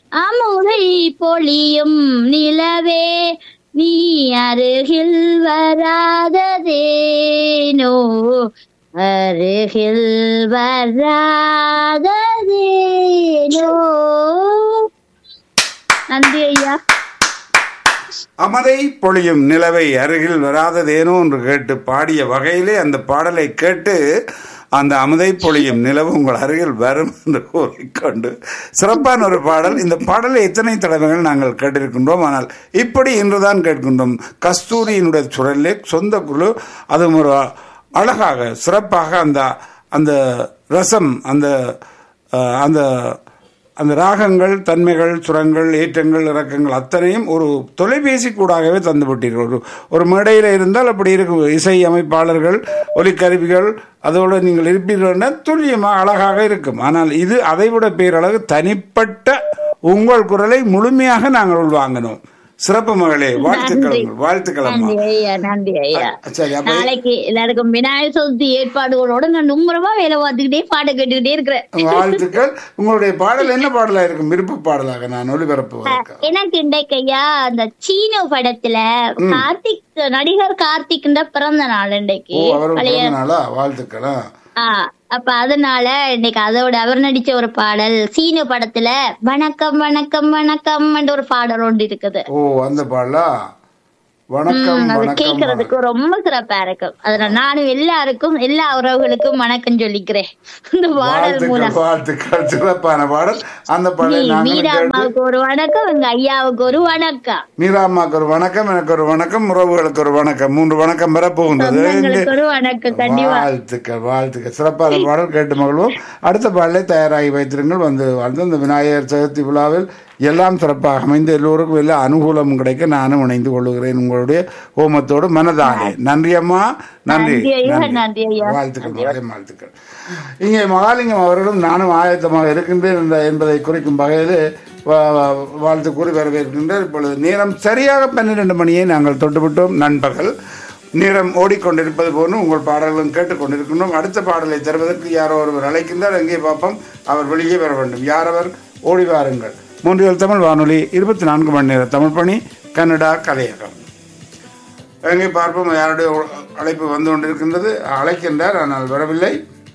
அமுதை பொழியும் நிலவே நீ அருகில் வராததேனோ அருகில் வராததேனோ நன்றி ஐயா அமதை பொழியும் நிலவை அருகில் வராததேனோ என்று கேட்டு பாடிய வகையிலே அந்த பாடலை கேட்டு அந்த அமுதை பொழியும் நிலவு உங்கள் அருகில் வரும் என்று கூறிக்கொண்டு சிறப்பான ஒரு பாடல் இந்த பாடலை எத்தனை தடவைகள் நாங்கள் கேட்டிருக்கின்றோம் ஆனால் இப்படி இன்றுதான் கேட்கின்றோம் கஸ்தூரியினுடைய சுரலிலே சொந்த குழு அதுவும் ஒரு அழகாக சிறப்பாக அந்த அந்த ரசம் அந்த அஹ், அந்த அந்த ராகங்கள் தன்மைகள் சுரங்கள் ஏற்றங்கள் இறக்கங்கள் அத்தனையும் ஒரு தொலைபேசி கூடாகவே தந்துவிட்டீர்கள் ஒரு ஒரு மேடையில் இருந்தால் அப்படி இருக்கும் இசை அமைப்பாளர்கள் ஒலிக்கருவிகள் அதோடு நீங்கள் இருப்பீர்கள்னா துல்லியமாக அழகாக இருக்கும் ஆனால் இது அதைவிட பேரழகு தனிப்பட்ட உங்கள் குரலை முழுமையாக நாங்கள் உள்வாங்கினோம் சிறப்பு மகளே வாழ்த்துக்கள் வாழ்த்துக்கள் அம்மா நன்றி ஐயா நன்றி ஐயா சரி அப்ப நாளைக்கு எல்லாருக்கும் விநாயகர் சதுர்த்தி ஏற்பாடுகளோட நான் மும்முரமா வேலை பார்த்துக்கிட்டே பாட்டு கேட்டுக்கிட்டே இருக்கிறேன் வாழ்த்துக்கள் உங்களுடைய பாடல் என்ன பாடலா இருக்கும் விருப்ப பாடலாக நான் ஒளிபரப்புவதற்கு எனக்கு இன்றைக்கு ஐயா அந்த சீனோ படத்துல கார்த்திக் நடிகர் கார்த்திக்ன்ற பிறந்த நாள் இன்றைக்கு ஓ அவர் பழைய பிறந்த நாளா வாழ்த்துக்களா ஆ, அப்ப அதனால இன்னைக்கு அதோட அவர் நடிச்ச ஒரு பாடல் சீனு படத்துல வணக்கம் வணக்கம் வணக்கம் ஒரு பாடல் ஒன்று இருக்குது ஓ அந்த பாடலா வணக்கம் அது வணக்கம் கேக்குறதுக்கு ரொம்ப சிறப்பா இருக்கும் அதனால நானும் எல்லாருக்கும் எல்லா உறவுகளுக்கும் வணக்கம் சொல்லிக்கிறேன் இந்த பாடல் மூலம் வாழ்த்துக்கள் வாழ்த்துக்கள் சிறப்பான பாடல் அந்த பாடலை மீ- நாங்களும் மீரா கேட்டு அம்மாவுக்கு ஒரு வணக்கம் எங்க ஐயாவுக்கு ஒரு வணக்கம் மீராமாக்கு ஒரு வணக்கம் எனக்கு ஒரு வணக்கம் உறவுகளுக்கு ஒரு வணக்கம் மூன்று வணக்கம் பெறப்போகின்றது சொந்தங்களுக்கு ஒரு வணக்கம் கண்டிப்பா வாழ்த்துக்கள் வாழ்த்துக்கள் சிறப்பான பாடல் கேட்டு மகிழ்வோம் அடுத்த பாடலை தயாராகி வைத்திருங்கள் வந்து வாழ்ந்து இந்த விநாயகர் சதுர்த்தி விழாவில் எல்லாம் சிறப்பாக அமைந்து எல்லோருக்கும் எல்லா அனுகூலமும் கிடைக்க நானும் இணைந்து கொள்ளுகிறேன் உங்களுடைய ஹோமத்தோடு மனதாலே நன்றி அம்மா நன்றி நன்றி ஐயா, நன்றி. நன்றி ஐயா. வாழ்த்துக்கள் மகளே, வாழ்த்துக்கள் இங்கே மகாலிங்கம் அவர்களும் நானும் ஆயத்தமாக இருக்கின்றேன் என்ற- என்பதை குறிக்கும் வகையில் வா- வா- வாழ்த்து கூறி வரவேற்கின்றேன் இப்பொழுது நேரம் சரியாக பன்னிரண்டு மணியை நாங்கள் தொட்டுவிட்டோம் நண்பகல் நேரம் ஓடிக்கொண்டிருப்பது போன்று உங்கள் பாடல்களும் கேட்டுக்கொண்டிருக்கின்றோம் அடுத்த பாடலை தருவதற்கு யாரோ ஒருவர் அழைக்கின்றார் எங்கே பார்ப்போம் அவர் வெளியே வர வேண்டும் யார் அவர் ஓடி வாருங்கள் மூன்றியல் தமிழ் வானொலி இருபத்தி நான்கு மணி நேர தமிழ் பணி கன்னடா கலையகம் எங்கே பார்ப்போம் யாருடைய அழைப்பு வந்து கொண்டிருக்கின்றது அழைக்கின்றார் ஆனால் வரவில்லை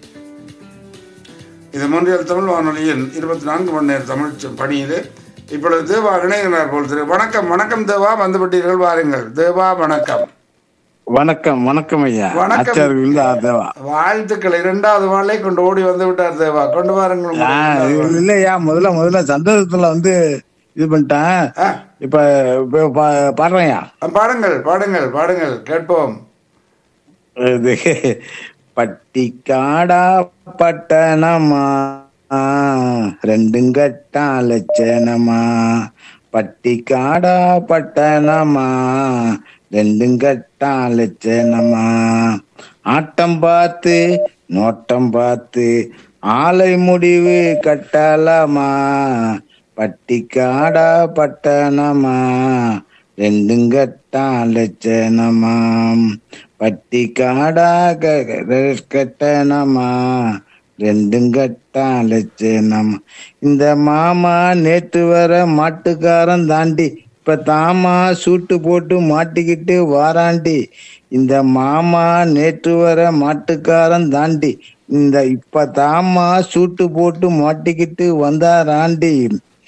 இது மூன்றியல் தமிழ் வானொலியின் இருபத்தி நான்கு மணி நேர தமிழ் ச- பணியிலே இப்பொழுது தேவா இணைகிறார் போல் திரு வணக்கம் வணக்கம் தேவா வந்துவிட்டீர்கள் வாருங்கள் தேவா வணக்கம் வணக்கம் வணக்கம் ஐயா வணக்கம். ஆச்சாரியர்கள் தான் தேவா வாழ்த்துக்கள் இரண்டாவது வாழை கொண்டு ஓடி வந்து விட்டார் தேவா கொண்டு வாருங்கள் ஆ, உங்களுடைய இது இல்லையா முதல்ல முதல்ல சந்தோஷத்துல வந்து இது பண்ணிட்டேன் ஆ, இப்ப இப்ப பா- பாடுறேன்யா பாடுங்கள் பாடுங்கள் பாடுங்கள் கேட்போம் இது பட்டிக்காடா பட்டணமா ரெண்டும் கட்டா லட்சணமா பட்டிக்காடா பட்டணமா ரெண்டும் கட்டா லட்சணமா ஆட்டம் பார்த்து நோட்டம் பார்த்து ஆலை முடிவு கட்டலாமா பட்டிக்காடா பட்டணமா ரெண்டும் கட்டா லட்சணமாம் பட்டி காடா கட்டணமா ரெண்டும் கட்டா லட்சணம் இந்த மாமா நேற்று வர மாட்டுக்காரன் தாண்டி இப்ப தாமா சூட்டு போட்டு மாட்டிக்கிட்டு வாராண்டி இந்த மாமா நேற்று வர மாட்டுக்காரன் தாண்டி இந்த இப்ப தாமா சூட்டு போட்டு மாட்டிக்கிட்டு வந்தாராண்டி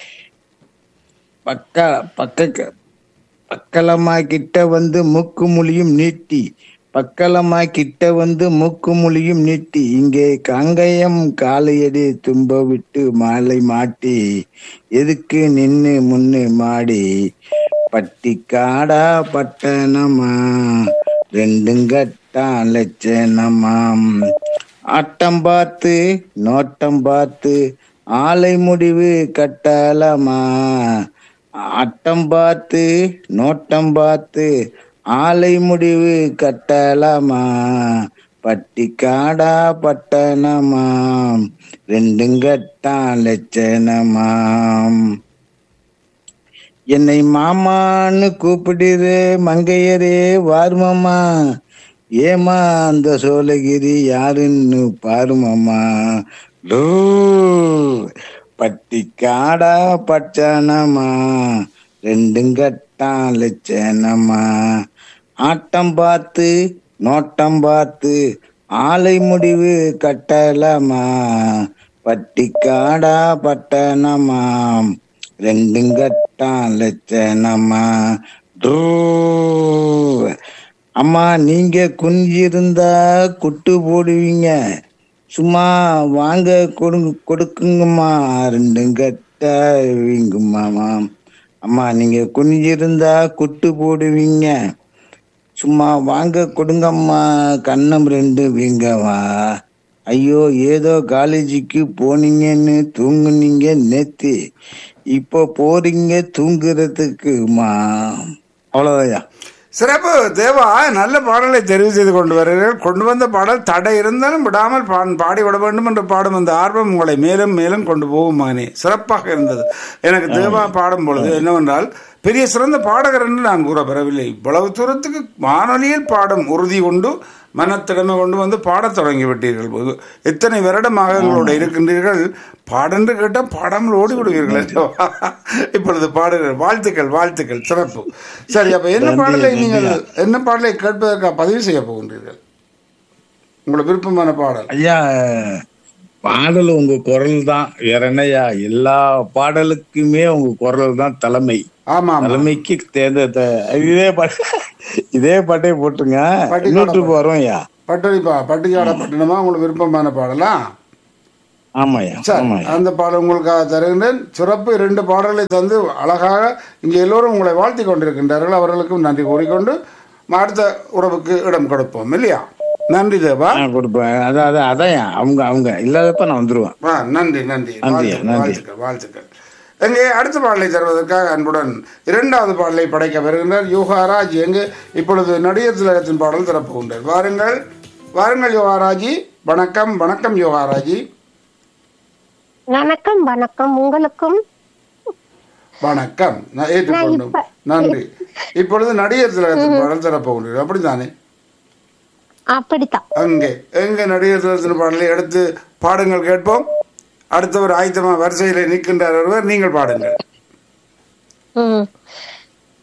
பக்க பக்க பக்கலமா கிட்ட வந்து மூக்கு மொழியும் நீட்டி பக்கலமா கிட்ட வந்து மூக்கு மொழியும் நீட்டி இங்கே காங்கயம் காலையடி தும்ப விட்டு மாலை மாட்டி எதுக்கு நின்னு முன்னு மாடி பட்டி காடா பட்டணமா ரெண்டும் கட்டா லட்சணமாம் ஆட்டம் பார்த்து நோட்டம் பார்த்து ஆலை முடிவு கட்டலமா அட்டம் பார்த்து நோட்டம் பார்த்து ஆலை முடிவு கட்டலாமா பட்டி காடா பட்டணமாம் ரெண்டும் கட்டா லட்சணமாம் என்னை மாமான்னு கூப்பிடுது மங்கையரே வாருமாமா ஏமா அந்த சோழகிரி யாருன்னு பாருமாமா லோ பட்டி காடா பச்சனமா ரெண்டும் கட்டான் லட்சணமா ஆட்டம் பார்த்து நோட்டம் பார்த்து ஆலை முடிவு கட்டலமா பட்டி காடா பட்டணமா ரெண்டும் கட்டான் லட்சணமா ட்ரூ. அம்மா நீங்க குனிஞ்சிருந்தா குட்டு போடுவீங்க சும்மா வாங்க கொடுங்க கொடுக்குங்கம்மா ரெண்டும் கட்ட வீங்குமாமா அம்மா நீங்க குனிஞ்சிருந்தா குட்டு போடுவீங்க சும்மா வாங்க கொடுங்கம்மா கண்ணம் ரெண்டு வீங்கவா ஐயோ ஏதோ காலேஜுக்கு போனீங்கன்னு தூங்குனீங்க நேத்து இப்போ போறீங்க தூங்குறதுக்குமா அவ்வளவுதான்யா சிறப்பு தேவா நல்ல பாடலை தெரிவு செய்து கொண்டு வருகிறீர்கள் கொண்டு வந்த பாடல் தடை இருந்தாலும் விடாமல் பா- பாடி விட வேண்டும் என்று பாடும் அந்த ஆர்வம் உங்களை மேலும் மேலும் கொண்டு போகும் மகனே சிறப்பாக இருந்தது எனக்கு தேவா பாடும் பொழுது என்னவென்றால் பெரிய சிறந்த பாடகர் என்று நான் கூற பெறவில்லை இவ்வளவு தூரத்துக்கு வானொலியில் பாடும் உறுதி கொண்டு மனத்திறமை கொண்டு வந்து பாடத் தொடங்கி விட்டீர்கள் போது எத்தனை வருடமாக எங்களோட இருக்கின்றீர்கள் பாடென்று கேட்டால் பாடாமல் ஓடி விடுவீர்கள் அல்லவா? இப்பொழுது பாடுங்கள் வாழ்த்துக்கள் வாழ்த்துக்கள் சிறப்பு சரி அப்ப என்ன நன்றி, பாடலை நன்றி. நீங்கள் என்ன பாடலை கேட்பதற்காக பதிவு செய்ய போகின்றீர்கள் உங்களுக்கு விருப்பமான பாடல் ஐயா பாடல் உங்க குரல் தான் வேற என்னய்யா எல்லா பாடலுக்குமே உங்க குரல் தான் தலைமை ஆமா ஆமா தலைமைக்கு தேர்ந்த த- இதே பாட்டு இதே பாட்டே போட்டுங்க பாட்டி இன்னொரு வரும் ஐயா பட்டடிப்பா பட்டிக்காட பட்டணமா உங்களுக்கு விருப்பமான பாடலா ஆமாய்யா சரி ஆமாய்யா அந்த பாடல் உங்களுக்காக தருகின்றேன் சிறப்பு இரண்டு பாடல்களை தந்து அழகாக இங்கே எல்லோரும் உங்களை வாழ்த்தி கொண்டிருக்கின்றார்கள் அவர்களுக்கும் நன்றி கூறிக்கொண்டு அடுத்த உறவுக்கு இடம் கொடுப்போம் இல்லையா நன்றி தேவா ஆ, கொடுப்பேன் அதான் அதான் அதான் அவங்க அவங்க இல்லாதப்ப நான் வந்துருவேன் ஆ, நன்றி நன்றி நன்றி, வாழ்த்துக்கள், நன்றி. வாழ்த்துக்கள் வாழ்த்துக்கள் எங்கே அடுத்த பாடலை தருவதற்காக அன்புடன் இரண்டாவது பாடலை படைக்க வருகின்றார் யோகாராஜ் எங்கு இப்பொழுது நடிகர் திலகத்தின் பாடல் தரப்போகின்றார் வாருங்கள் வாருங்கள் யோகாராஜி வணக்கம் வணக்கம் யோகாராஜி வணக்கம் வணக்கம் உங்களுக்கும் வணக்கம் நான் ஏற்றுக்கொண்டோம் இப்ப- நன்றி இப்பொழுது நடிகர் திலகத்தின் பாடல் தரப்போகின்றீர்கள் அப்படித்தானே அப்படித்தான் அங்கே எங்க நடிகர் திலகத்தின் பாடலை எடுத்து பாடுங்கள் கேட்போம் அடுத்தவர் ஆயத்தமா வரிசையில நிற்கின்றார் ஒருவர் நீங்கள் பாடுங்கள் ம்